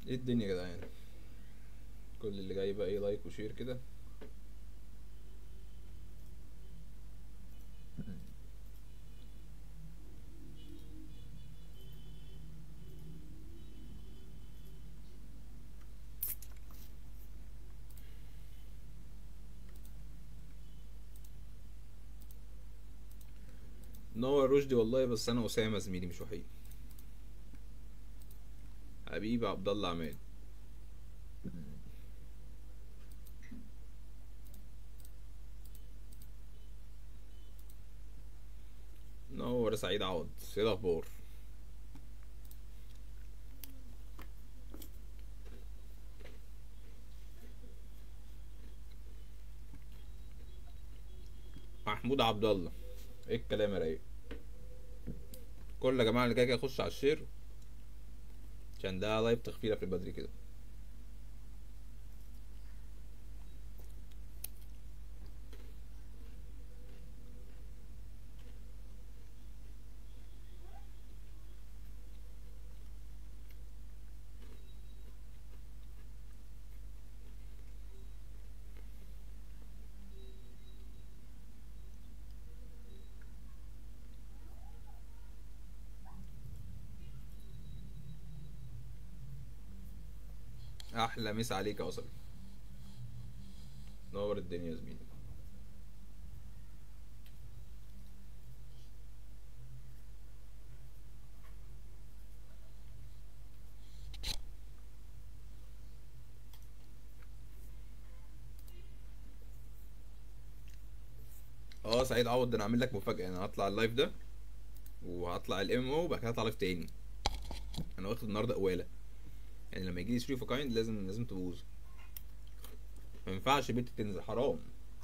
ايه الدنيا يا جدعان كل اللي جاي بقى ايه لايك وشير كده نور رشدي والله بس انا اسامه زميلي مش وحيد حبيبي عبد الله عماد نور سعيد عوض ايه الاخبار محمود عبد الله ايه الكلام يا رايق كل يا جماعه اللي جاي يخش على الشير عشان ده لايف تخفيله في البدري كده احلى مسا عليك يا وصل نور الدنيا يا زميلي اه سعيد عوض ده انا عامل لك مفاجاه انا هطلع اللايف ده وهطلع الام او وبعد كده هطلع لايف تاني انا واخد النهارده قواله يعني لما يجي لي 3 اوف كايند لازم لازم تبوظ ما ينفعش بنت تنزل حرام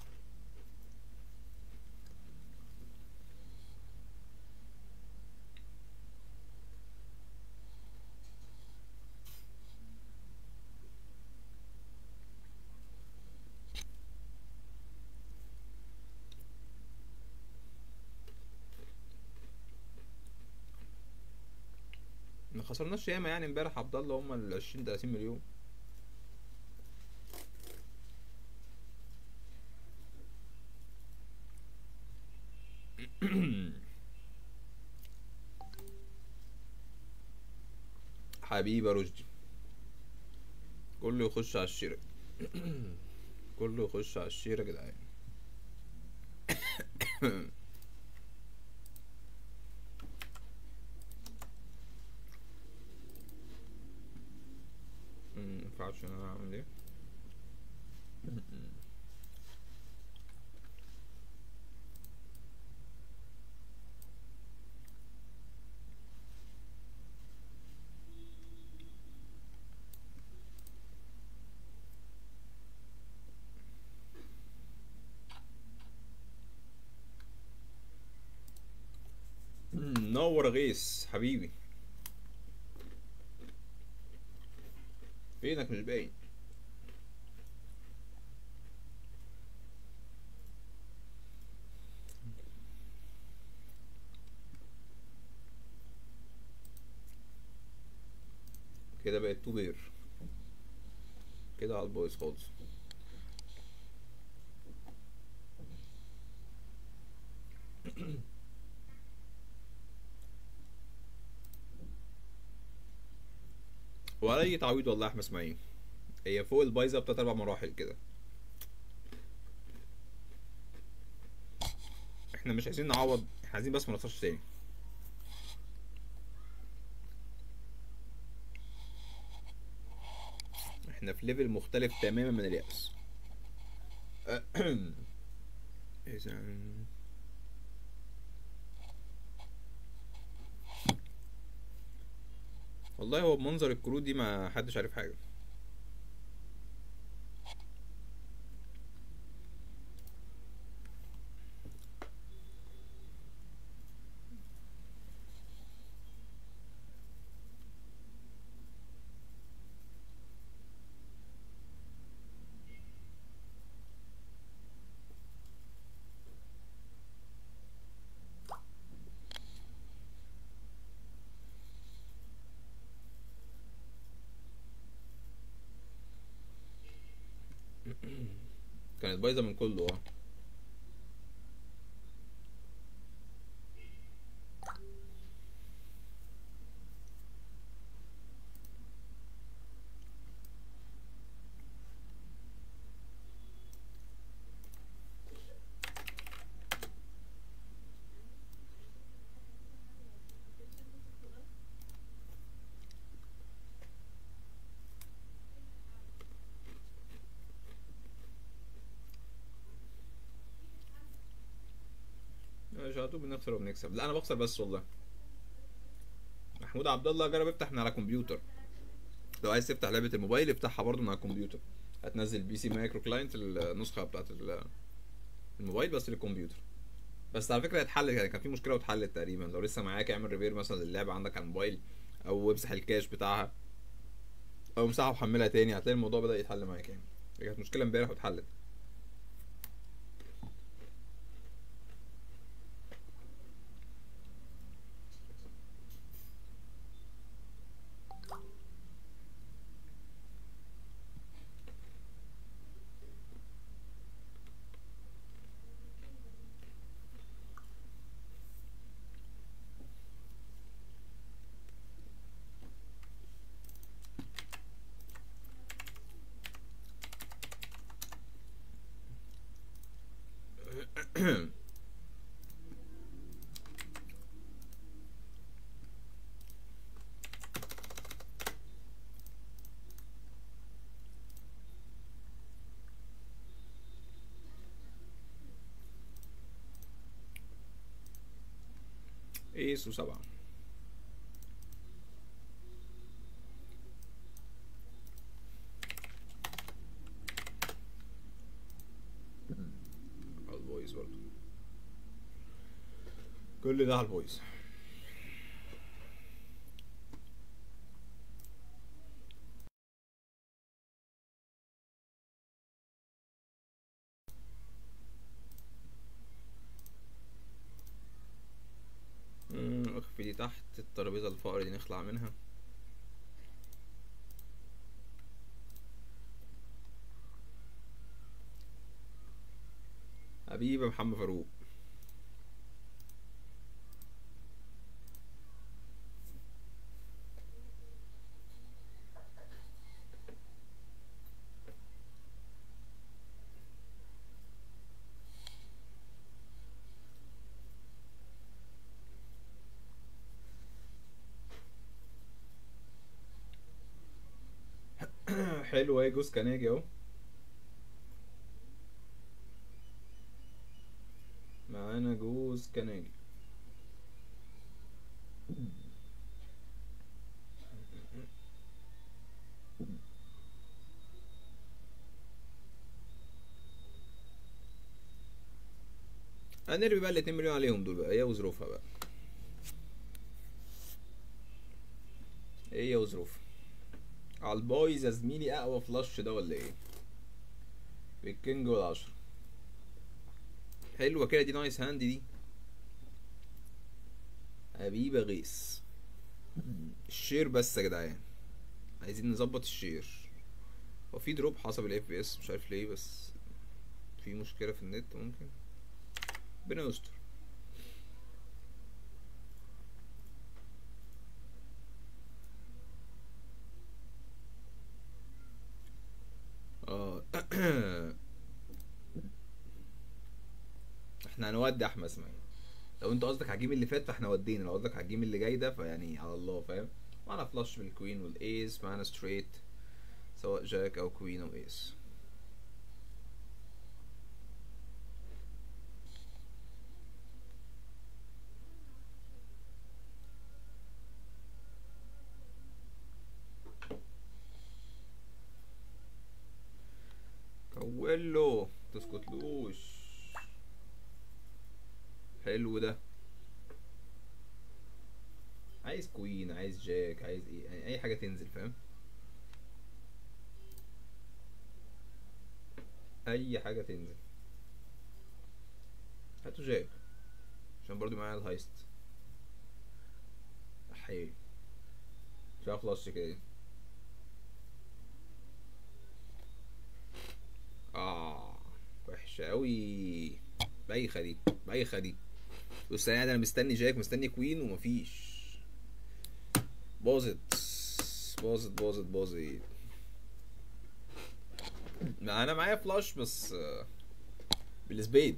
ما خسرناش ياما يعني امبارح عبد الله هم ال 20 30 مليون حبيبي يا رشدي كله يخش على الشيرة كله يخش على الشيرة يا جدعان ما ينفعش انا اعمل ايه نور غيث حبيبي فينك مش باين كده بقت تو بير كده على البويز خالص ولا اي تعويض والله يا احمد اسماعيل هي فوق البايظه بتلات اربع مراحل كده احنا مش عايزين نعوض احنا عايزين بس ما نخسرش تاني احنا في ليفل مختلف تماما من اليأس اذا والله هو بمنظر الكروت دي ما حدش عارف حاجه كانت بايظه من كله اه مش على طول بنخسر وبنكسب لا انا بخسر بس والله محمود عبد الله جرب افتح من على كمبيوتر لو عايز تفتح لعبه الموبايل افتحها برضو من على الكمبيوتر هتنزل بي سي مايكرو كلاينت النسخه بتاعت ال- الموبايل بس للكمبيوتر بس على فكره هي اتحلت يعني كان في مشكله واتحلت تقريبا لو لسه معاك اعمل ريبير مثلا للعبه عندك على الموبايل او امسح الكاش بتاعها او امسحها وحملها تاني هتلاقي الموضوع بدا يتحل معاك يعني هي كانت مشكله امبارح واتحلت ايسو سبعة على الفويس برضه كل ده على الفويس مم، اخفي دي تحت الترابيزة الفقر دي نخلع منها حبيبي محمد فاروق حلو اهي جوز كناجي اهو معانا جوز كناجي هنرمي بقى الاتنين مليون عليهم دول بقى هي وظروفها بقى هي وظروفها على البايظ يا زميلي اقوى فلاش ده ولا ايه بالكينج والعشرة حلوة كده دي نايس هاند دي حبيبة غيث الشير بس يا جدعان عايزين نظبط الشير هو في دروب حسب الاف بي اس مش عارف ليه بس في مشكلة في النت ممكن ربنا يستر اه احنا هنودي احمد اسماعيل لو انت قصدك على الجيم اللي فات فاحنا ودينا لو قصدك على الجيم اللي جاي ده فيعني على الله فاهم معانا فلاش بالكوين والايس معانا ستريت سواء جاك او كوين او ايس كويلو تسكتلوش حلو ده عايز كوين عايز جاك عايز ايه يعني اي حاجه تنزل فاهم اي حاجه تنزل هاتوا جاك عشان برضو معايا الهايست احيي شوف فلاش كده اه وحشه قوي بايخه دي بايخه دي بص انا قاعد انا مستني جاك مستني كوين ومفيش باظت باظت باظت باظت ما انا معايا فلاش بس آه، بالسبيد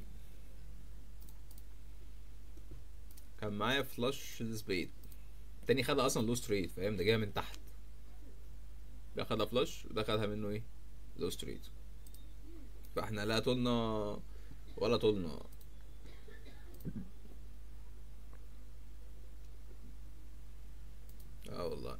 كان معايا فلاش السبيد التاني خدها اصلا لو ستريت فاهم ده جاي من تحت ده خدها فلاش وده خدها منه ايه لو ستريت فاحنا لا طولنا ولا طولنا اه والله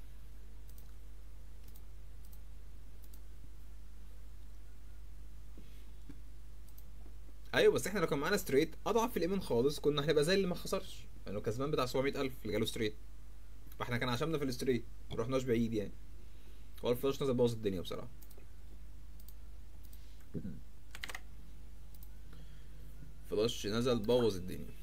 ايوه بس احنا لو كان معانا ستريت اضعف في الايمان خالص كنا هنبقى زي اللي ما خسرش يعني لو كسبان بتاع 700000 اللي جاله ستريت فاحنا كان عشمنا في الستريت ما رحناش بعيد يعني هو الفلاش نزل بوظ الدنيا بصراحه فلاش نزل بوظ الدنيا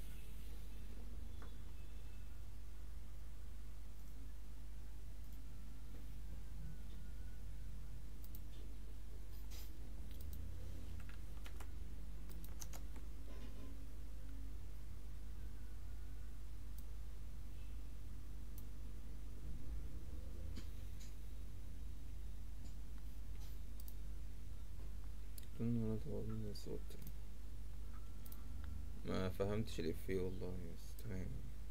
ما فهمتش الإفيه والله بس تمام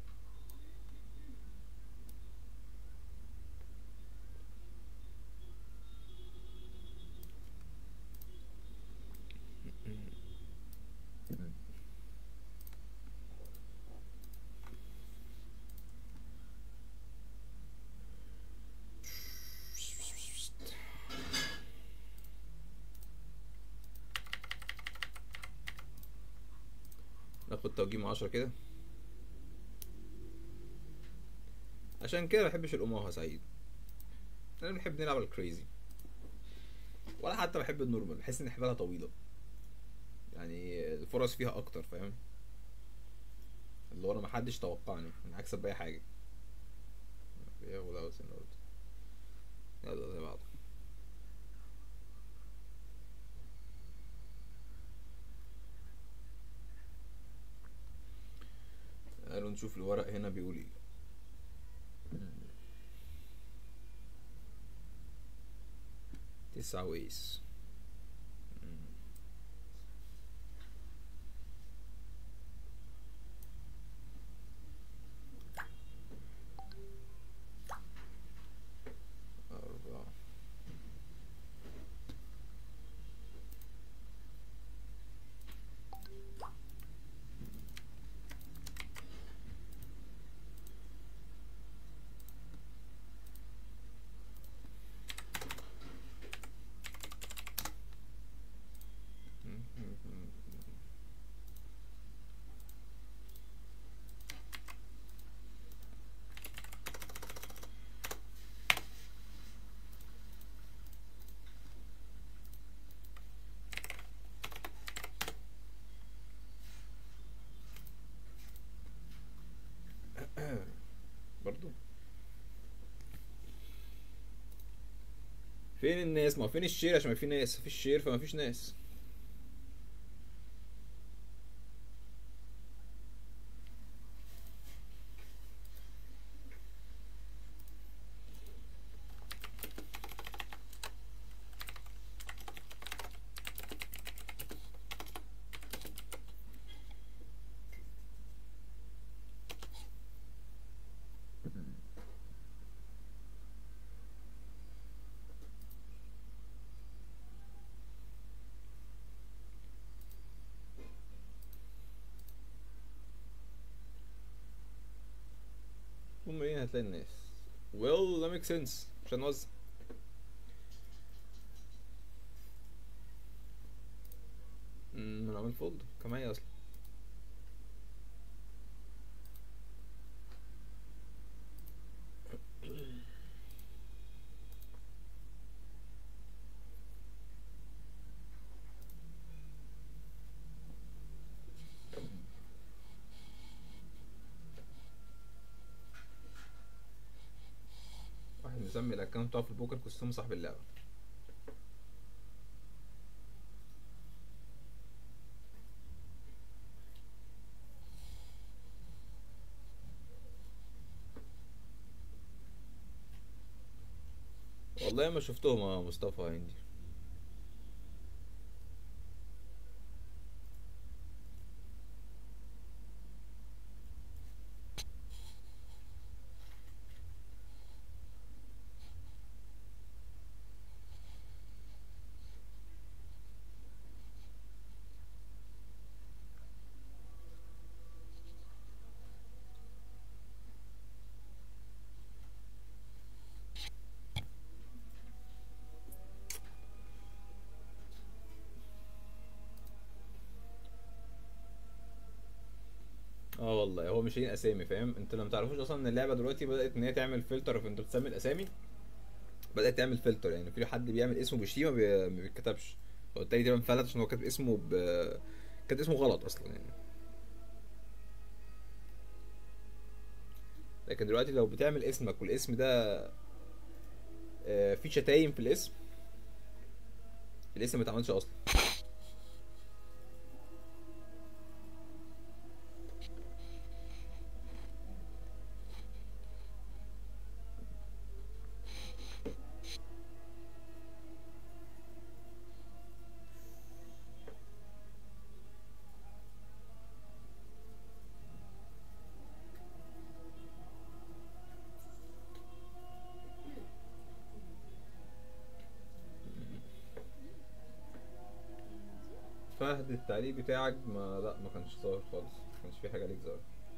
ناخد توجيه عشرة كده عشان كده مبحبش الأموها سعيد أنا بنحب نلعب الكريزي ولا حتى بحب النورمال بحس إن حبالها طويلة يعني الفرص فيها أكتر فاهم اللي هو أنا محدش توقعني أنا هكسب بأي حاجة ياخد أوت يلا زي بعض تعالوا نشوف الورق هنا بيقول ايه تسعة ويس أربعة برضو فين الناس ما هو فين الشير عشان ما في ناس في الشير فما فيش ناس هم ايه هتلاقي الناس well that makes sense مش هنوزع أمم، انا عامل فولد كان معايا اصلا واحد مسمي الاكونت بتاعه في البوكر كوستوم صاحب اللعبة والله ما شفتهم يا مصطفى هندي اه والله هو مش لاقيين اسامي فاهم انت لما تعرفوش اصلا ان اللعبه دلوقتي بدات ان هي تعمل فلتر في انت بتسمي الاسامي بدات تعمل فلتر يعني في حد بيعمل اسمه بشتي ما بي- ما بيتكتبش هو التاني تقريبا فلت عشان هو كاتب اسمه ب كاتب اسمه غلط اصلا يعني لكن دلوقتي لو بتعمل اسمك والاسم ده آه، في شتايم في الاسم الاسم ما اتعملش اصلا فهد التعليق بتاعك ما لا ما كانش ظاهر خالص ما كانش في حاجه ليك ظاهر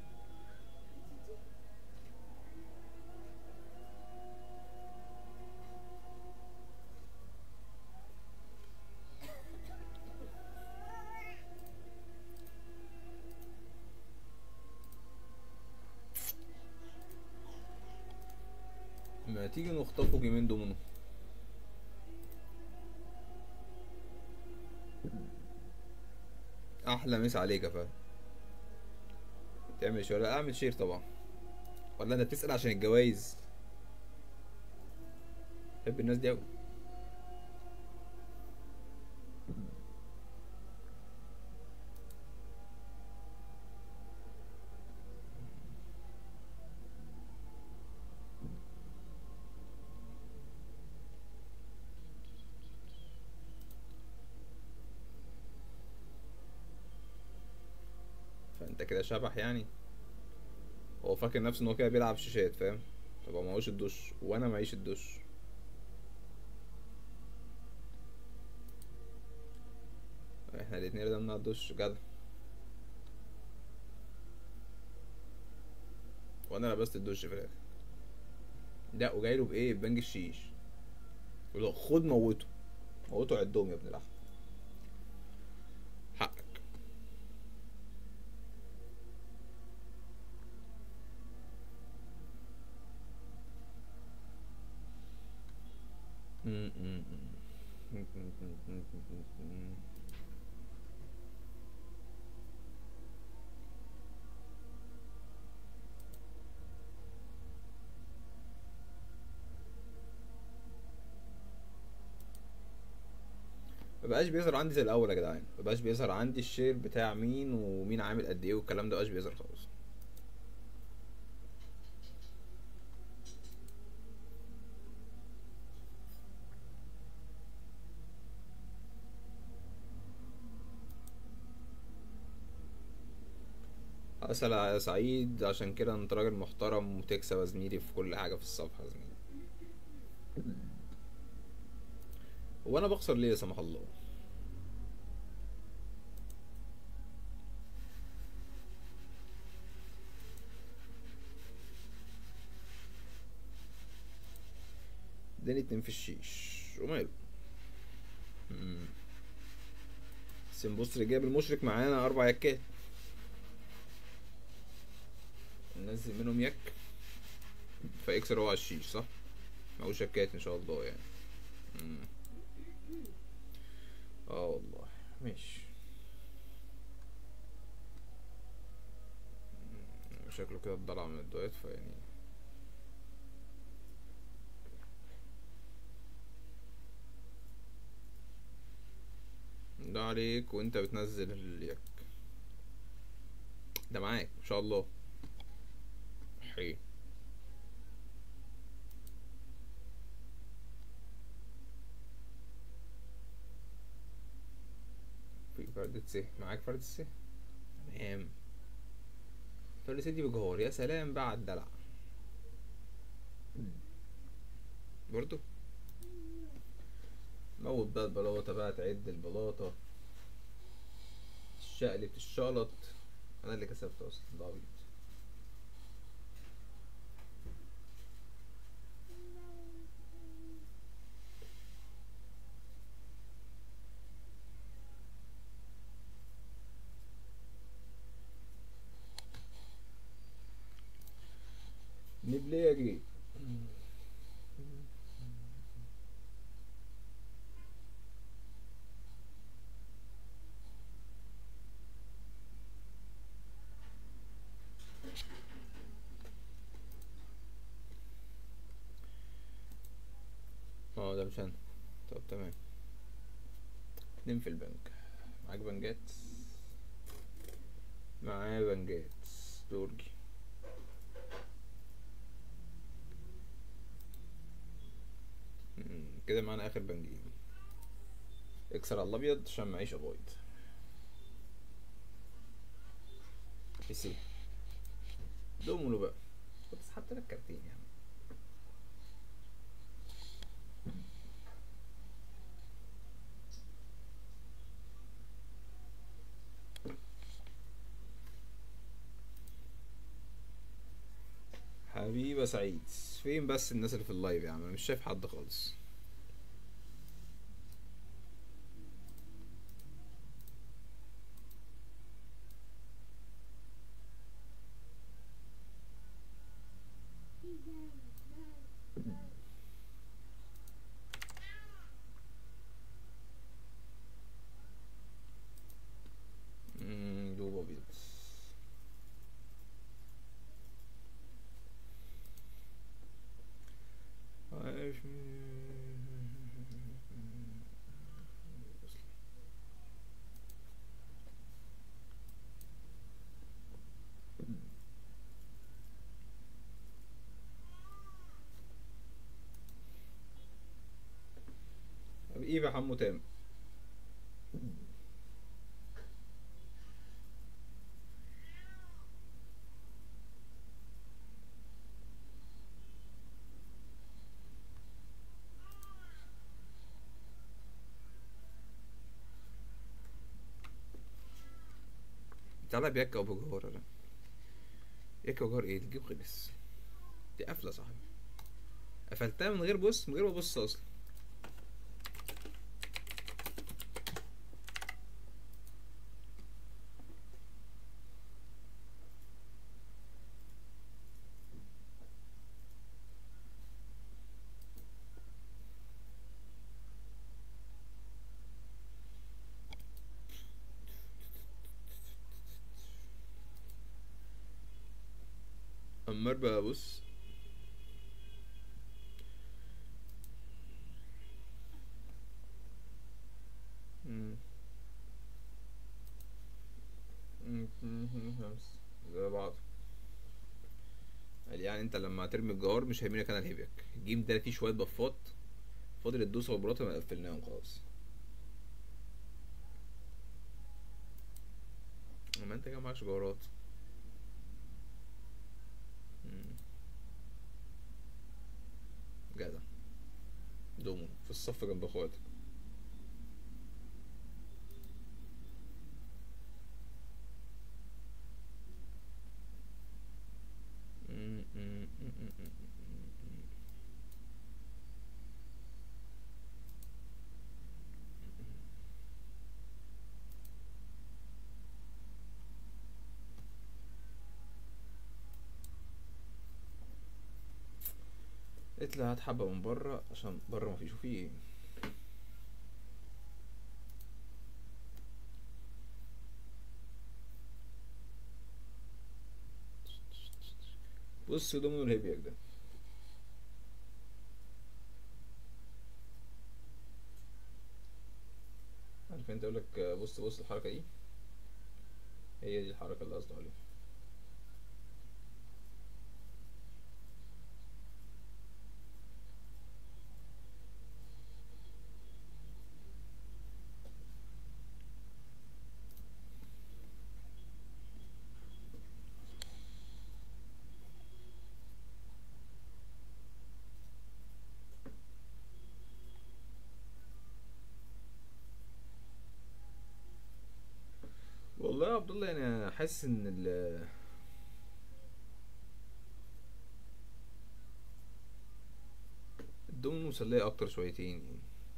ما تيجي نخطفوا جيمين دومينو احلى مسا عليك يا فهد تعمل شير لا اعمل شير طبعا ولا انت بتسأل عشان الجوايز بحب الناس دي اوي فانت كده شبح يعني هو فاكر نفسه ان هو كده بيلعب شاشات فاهم طب هو معهوش الدش وانا معيش الدش احنا الاتنين رمينا الدش جدع وانا لبست الدش في الاخر لا وجاي له بايه ببنج الشيش يقول له خد موته موته عدهم يا ابن اللحم حقك مبقاش بيظهر عندي زي الاول يا جدعان مبقاش بيظهر عندي الشير بتاع مين ومين عامل قد ايه والكلام ده مبقاش بيظهر خالص اسال يا سعيد عشان كده انت راجل محترم وتكسب يا زميلي في كل حاجه في الصفحه يا زميلي وانا بخسر ليه لا سمح الله اداني اتنين في الشيش وماله مم. سمبوستر جاب المشرك معانا اربع يكات ننزل منهم يك فيكسر هو على الشيش صح معهوش يكات ان شاء الله يعني مم. اه والله ماشي مم. شكله كده اتضلع من الدويت فيعني ده عليك وانت بتنزل اليك ده معاك ان شاء الله حي فردة س معاك فردة س تمام فردة س دي بجهار يا سلام بقى على الدلع برضو موت بقى البلاطة بقى تعد البلاطة الشقلب الشلط انا اللي كسبت اصلا ده عبيط نبلاجي اه ده مش انا طب تمام اتنين في البنك معاك بنجات معايا بنجات دورجي مم، كده معانا اخر بنجين اكسر على الابيض عشان معيش ابيض بيسي دومونو بقى كنت سحبت لك كارتين يعني حبيبة سعيد فين بس الناس اللي في اللايف يا عم أنا مش شايف حد خالص مم، دوب ابيض عايش طب ايه بقى حمو تام تعالى بيكا ابو جوهر انا يكا جوهر ايه الجيم خلص دي قفله يا صاحبي قفلتها من غير بص من غير ما ابص اصلا عمال بقى بص مم. مم، مم، مم، خمس زي بعض قال يعني انت لما هترمي الجوار مش هيمينك انا الهيبك الجيم ده فيه شويه بفات فاضل الدوسه والبلاطه ما قفلناهم خلاص اما انت كده معكش جوارات مم. جدع دومو في الصف جنب اخواتك مم، مم، مم، مم، مم، مم. اطلع هات حبة من بره عشان بره مفيش وفيه ايه بص دومينو الهيبيك ده عارف انت اقول لك بص بص الحركة دي هي دي الحركة اللي قصدي عليها يا عبد الله انا حاسس ان ال الدومينو مسلية اكتر شويتين يعني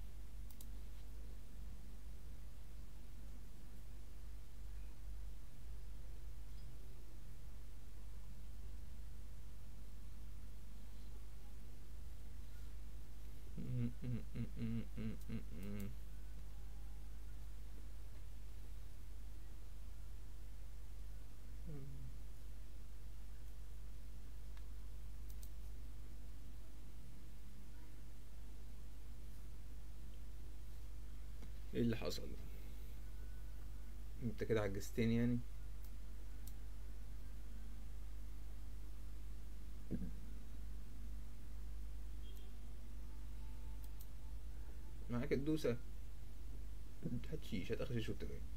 ايه اللي حصل انت كده عجزتني يعني معاك الدوسة هات شيش هات اخر شيش وانت جاي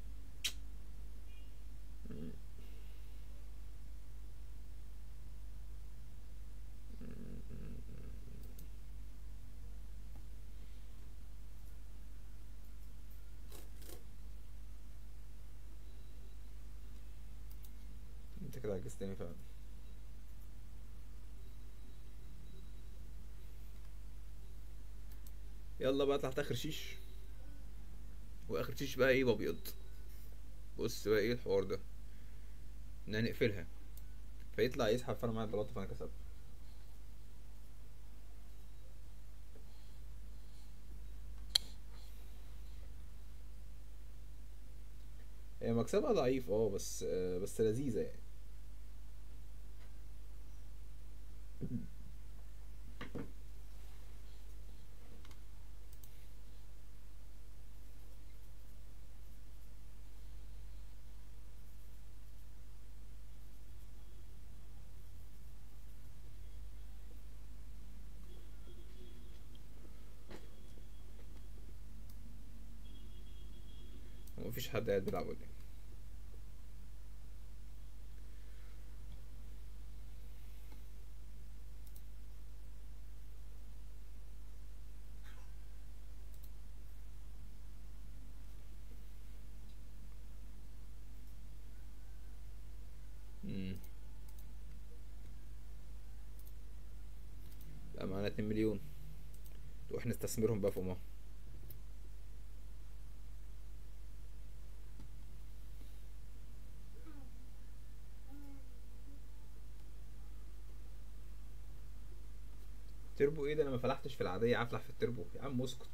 انت كده عجزتني فعلا يلا بقى تحت اخر شيش واخر شيش بقى ايه بابيض بص بقى ايه الحوار ده ان هنقفلها فيطلع يسحب فانا معايا البلاطه فانا كسبت هي مكسبها ضعيف اه بس آه، بس لذيذة يعني مفيش حد قاعد بيلعب ولا ايه مم. لا معانا اتنين مليون نروح نستثمرهم بقى في أمها تربو ايه ده انا ما فلحتش في العادية افلح في التربو يا عم اسكت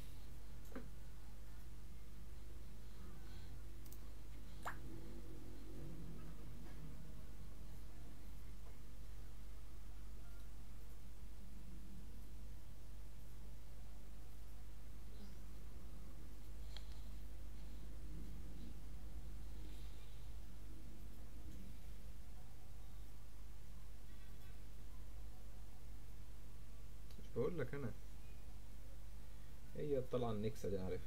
مش بقول لك انا هي طالعه النكسه دي عارفها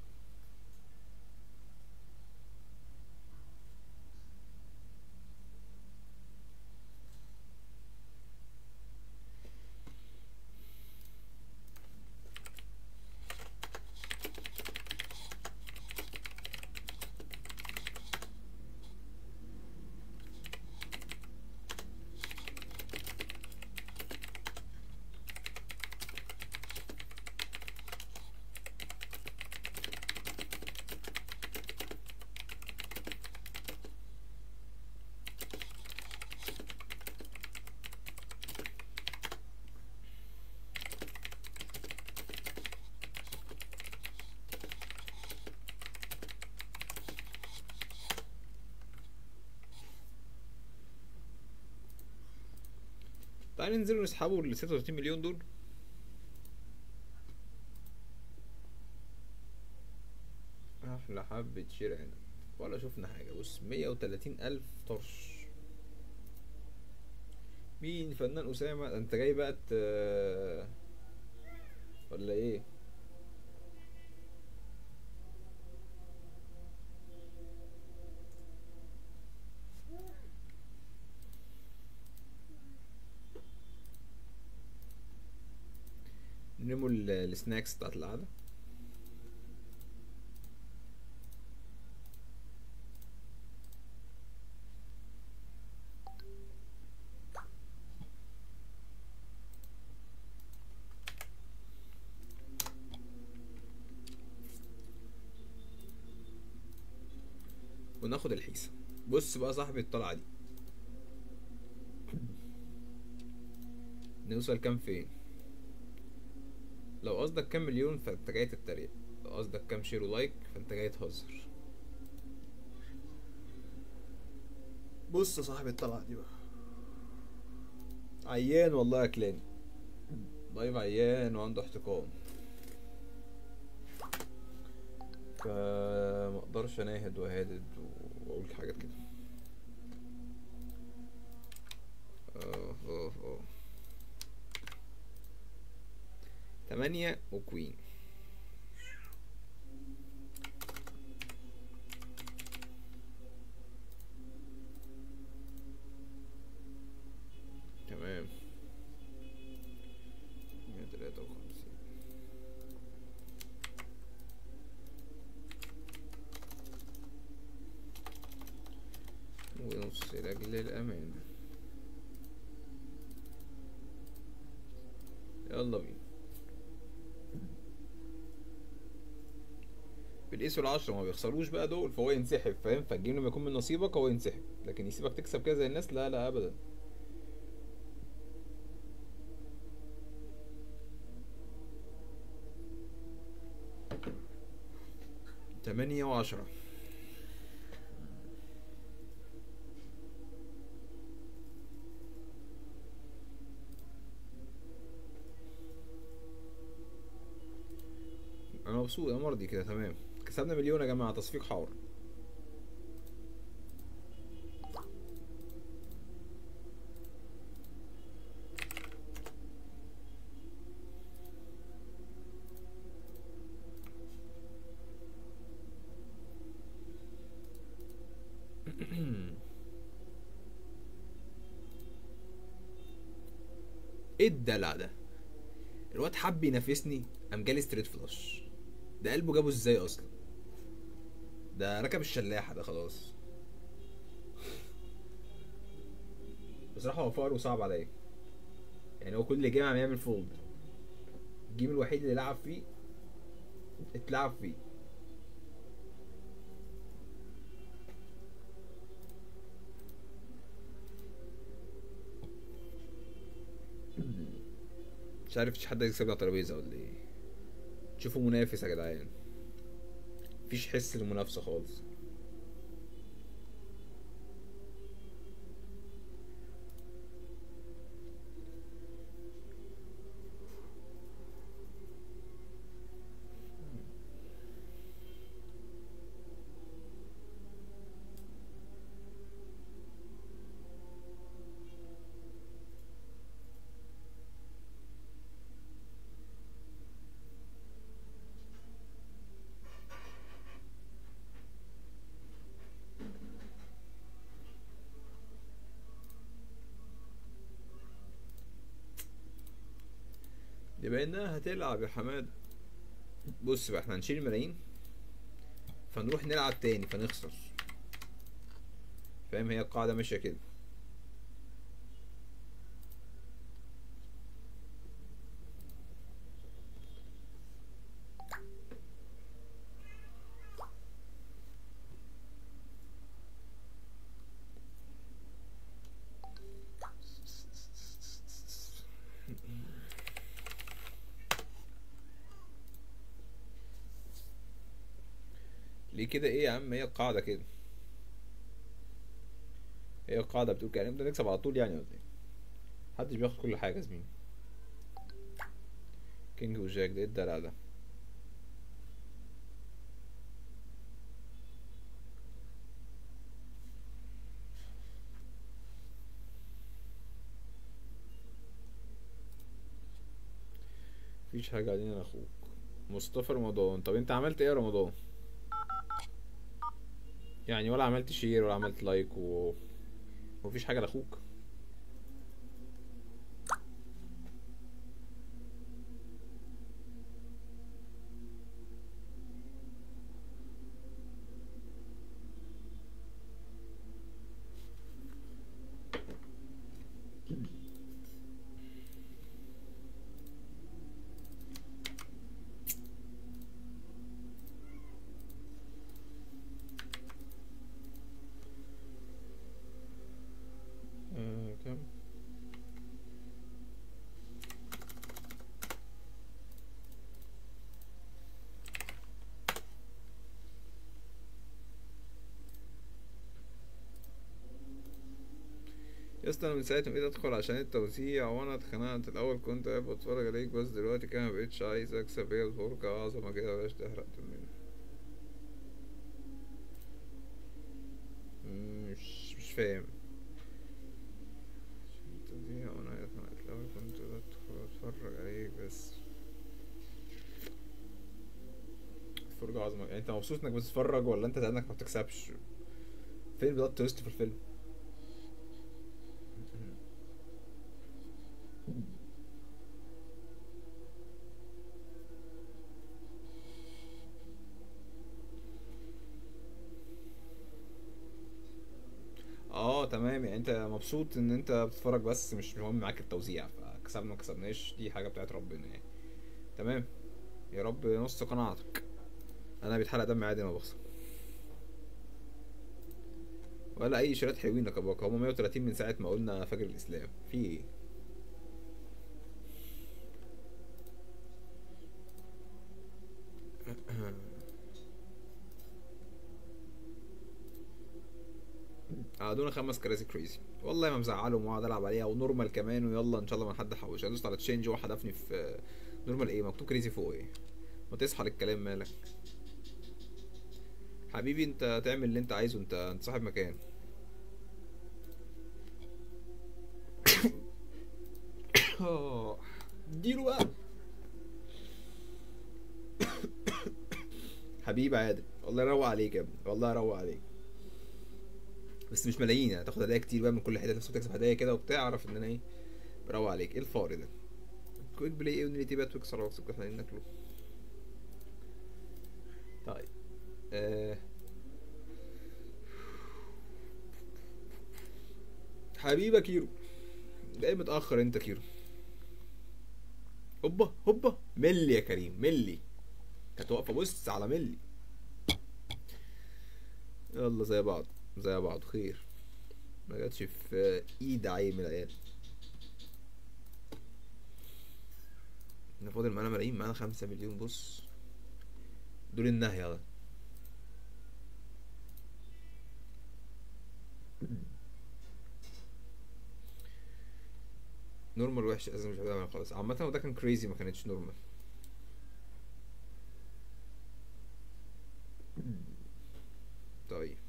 تعالى ننزلوا نسحبوا ال 36 مليون دول احلى حبة شير عنب ولا شفنا حاجة بص 130 ألف طرش مين فنان أسامة ده انت جاي بقى ت... ولا ايه نمو ال- السناكس بتاعت القعدة وناخد الحيسة بص بقى صاحبي الطلعة دي نوصل كام فين لو قصدك كام مليون فانت جاي تتريق لو قصدك كام شير ولايك فانت جاي تهزر بص يا صاحبي الطلعة دي بقى عيان والله يا كلاني ضيف عيان وعنده احتقان فما اقدرش اناهد واهادد واقول حاجات كده اه اه اه تمانية وكوين تمام مية تلاتة وخمسين ونص رجل الأمان يلا بينا بالقيس والعشرة ما بيخسروش بقى دول فهو ينسحب فاهم فالجيم لما يكون من نصيبك هو ينسحب لكن يسيبك تكسب كده زي الناس لا لا ابدا تمانية وعشرة انا مبسوط انا مرضي كده تمام كسبنا مليون يا جماعه تصفيق حار ايه الدلع ده الواد حب ينافسني قام جالي ستريت فلاش ده قلبه جابه ازاي اصلا ده ركب الشلاحه ده خلاص بصراحه هو فقره صعب عليا يعني هو كل جيم عم يعمل فولد الجيم الوحيد اللي لعب فيه اتلعب فيه مش عارف مش حد هيكسبني على الترابيزه ولا ايه شوفوا منافس يا جدعان مفيش حس للمنافسه خالص دي بانها هتلعب يا حماد بص بقى احنا هنشيل الملايين فنروح نلعب تاني فنخسر فاهم هي القاعدة ماشية كده ليه كده ايه يا عم هي القاعدة كده هي القاعدة بتقول كده نبدأ نكسب على طول يعني ولا ايه محدش بياخد كل حاجة يا زميلي كينج وجاك ده ايه الدلع ده مفيش حاجة علينا اخوك مصطفى رمضان طب انت عملت ايه يا رمضان يعني ولا عملت شير ولا عملت لايك و مفيش حاجة لاخوك فاهم يا اسطى انا من ساعه ما بقيت ادخل عشان التوزيع وانا اتخنقت الاول كنت قاعد بتفرج عليك بس دلوقتي كده مبقتش عايز اكسب هي الفرجة عظمة كده بلاش تحرق دمنا مم، مش مش فاهم عشان التوزيع وانا اتخنقت الاول كنت بدخل اتفرج عليك بس فرجة عظمة يعني انت مبسوط انك بتتفرج ولا انت زعلان انك ما بتكسبش فين بلوت تويست في الفيلم اه تمام يعني انت مبسوط ان انت بتتفرج بس مش مهم معاك التوزيع فكسبنا ما كسبناش دي حاجه بتاعت ربنا يعني تمام يا رب نص قناعتك انا بيتحرق دم عادي ما بخسر ولا اي شرايط حلوين يا كباكا هما 130 من ساعه ما قلنا فجر الاسلام في ايه قعدونا خمس كراسي كريزي والله ما مزعلهم وقعد العب عليها ونورمال كمان ويلا ان شاء الله ما حد حوش انا دوست على تشينج واحد حدفني في نورمال ايه مكتوب كريزي فوق ايه ما تصحى للكلام مالك حبيبي انت تعمل اللي انت عايزه انت انت صاحب مكان آه، اديله بقى حبيبي عادل والله يروق عليك يا ابني والله يروق عليك بس مش ملايين يعني تاخد هدايا كتير بقى من كل حته نفسك تكسب هدايا كده وبتاع اعرف ان انا ايه بروق عليك ايه الفار ده كويك بلاي ايه ونيتي بات ويكسر راسك احنا ناكله طيب آه. حبيبة كيرو جاي متأخر انت كيرو هوبا هوبا ملي يا كريم ملي كانت واقفة بص على ملي يلا زي بعض زي بعض خير ما جاتش في ايد عيل من العيال احنا فاضل معانا ملايين معانا خمسة مليون بص دول النهي يلا نورمال وحش لازم مش هتعمل خالص عامة وده كان كريزي ما كانتش نورمال طيب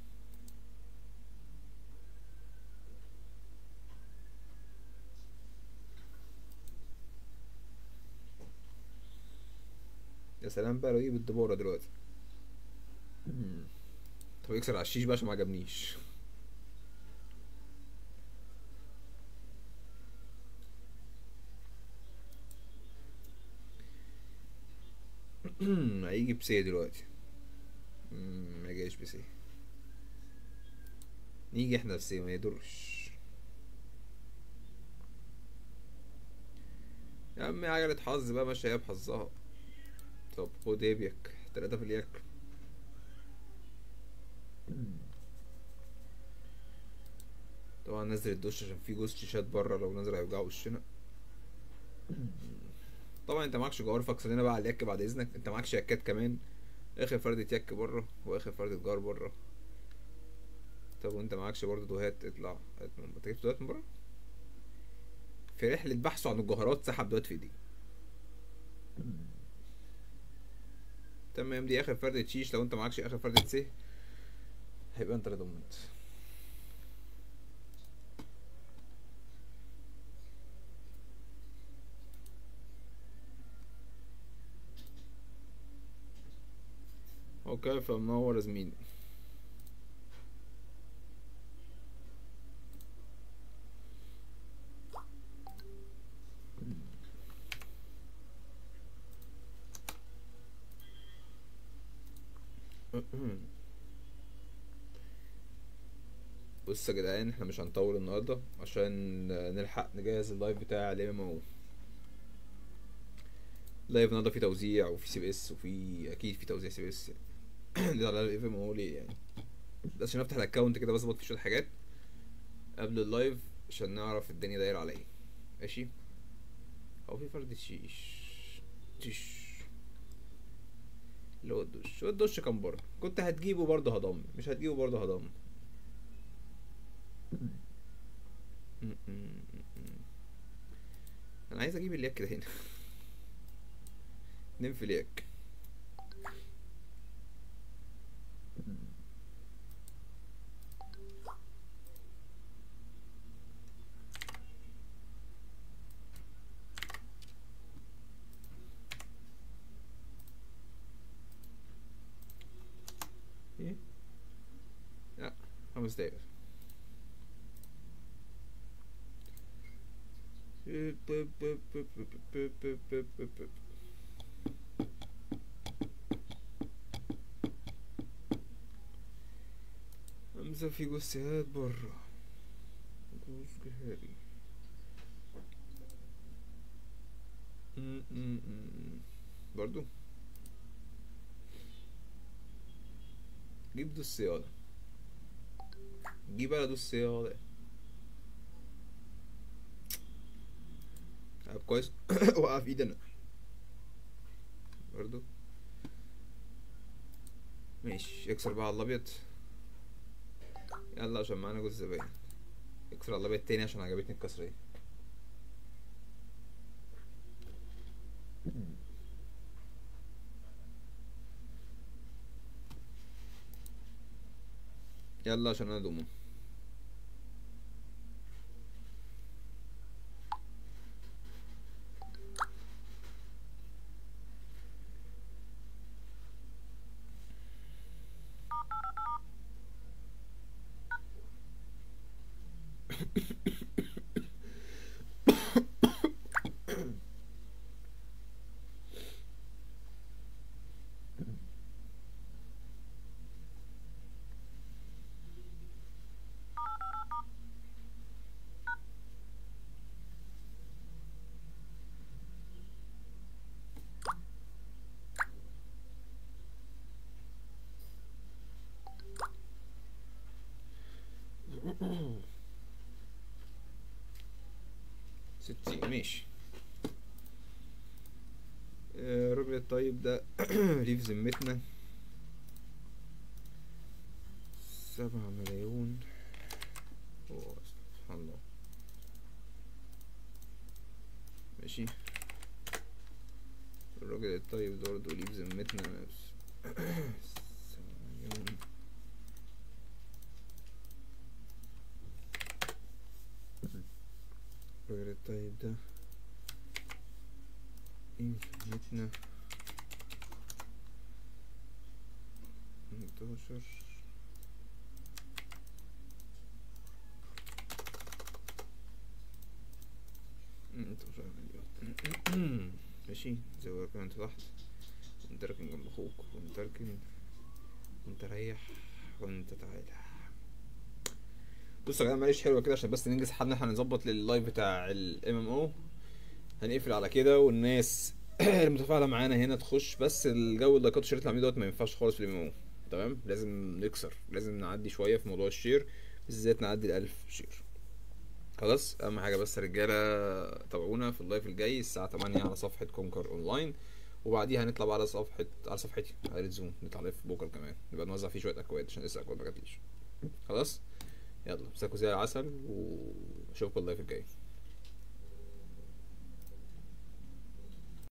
يا سلام بقى لو ايه بالدبورة دلوقتي طب يكسر على الشيش بقى عشان ما عجبنيش هيجي بسي دلوقتي مم، ما جايش بسي نيجي احنا بسي ما يضرش يا عم عجلة حظ بقى ماشية هي بحظها طب خد ايبيك تلاتة في اليك طبعا نزل الدش عشان في جوز شيشات بره لو نزل هيوجعوا وشنا طبعا انت معكش جوار فاكسلنا بقى على اليك بعد اذنك انت معكش يكات كمان اخر فردة يك بره واخر فردة جار بره طب وانت معكش برضه دوهات اطلع هات من- انت جبت دوهات من بره في رحلة بحثه عن الجوهرات سحب دوهات في ايدي تمام دي اخر فردة شيش لو انت معكش اخر فردة سه هيبقى انت اللي ضمنت اوكي فمنور يا زميلي بص يا جدعان احنا مش هنطول النهارده عشان نلحق نجهز اللايف بتاع الام ام او لايف النهارده فيه توزيع وفي سي بي اس وفي اكيد في توزيع سي بي اس ليه على الاف ام او ليه يعني بس عشان افتح الاكونت كده بظبط فيه شويه حاجات قبل اللايف عشان نعرف الدنيا دايره على ايه ماشي هو في فرد شيش شيش اللي هو الدش هو الدش كان بره كنت هتجيبه برضه هضم مش هتجيبه برضه هضم انا عايز اجيب الياك كده هنا نم في الياك ايه لا خمس دقايق همزة في جثات برا جوز جهاري م- م- م- برضو جيب دوس صيادة جيب على دوس صيادة طب كويس وقع في ايدنا برضو ماشي اكسر بقى على الابيض يلا عشان معانا جوز زباين اكسر على الابيض تاني عشان عجبتني الكسرة دي يلا عشان انا دومو ستين ماشي آه، الراجل الطيب ده ليه في ذمتنا سبعة ملايون أوه، سبحان الله ماشي الراجل الطيب ده برضه ليه في ذمتنا نفس سبعة مليون الراجل الطيب ده ايه في ذمتنا ميتاشر ميتاشر مليون ماشي زي ما كنت تحت وانت راكن جنب اخوك وانت راكن وانت رايح وانت تعالى بصوا يا جماعه معلش حلوه كده عشان بس ننجز حالنا احنا نظبط لللايف بتاع الام ام او هنقفل على كده والناس المتفاعله معانا هنا تخش بس الجو اللايكات والشيرات اللي عاملين دوت ما ينفعش خالص في الام ام او تمام لازم نكسر لازم نعدي شويه في موضوع الشير بالذات نعدي الألف شير خلاص اهم حاجه بس يا رجاله تابعونا في اللايف الجاي الساعه 8 على صفحه كونكر اونلاين وبعديها هنطلع بقى على صفحه على صفحتي على ريد زون نطلع لايف بكره كمان نبقى نوزع فيه شويه اكواد عشان لسه اكواد ما جاتليش خلاص يلا مساكوا زي العسل واشوفكم اللايف الجاي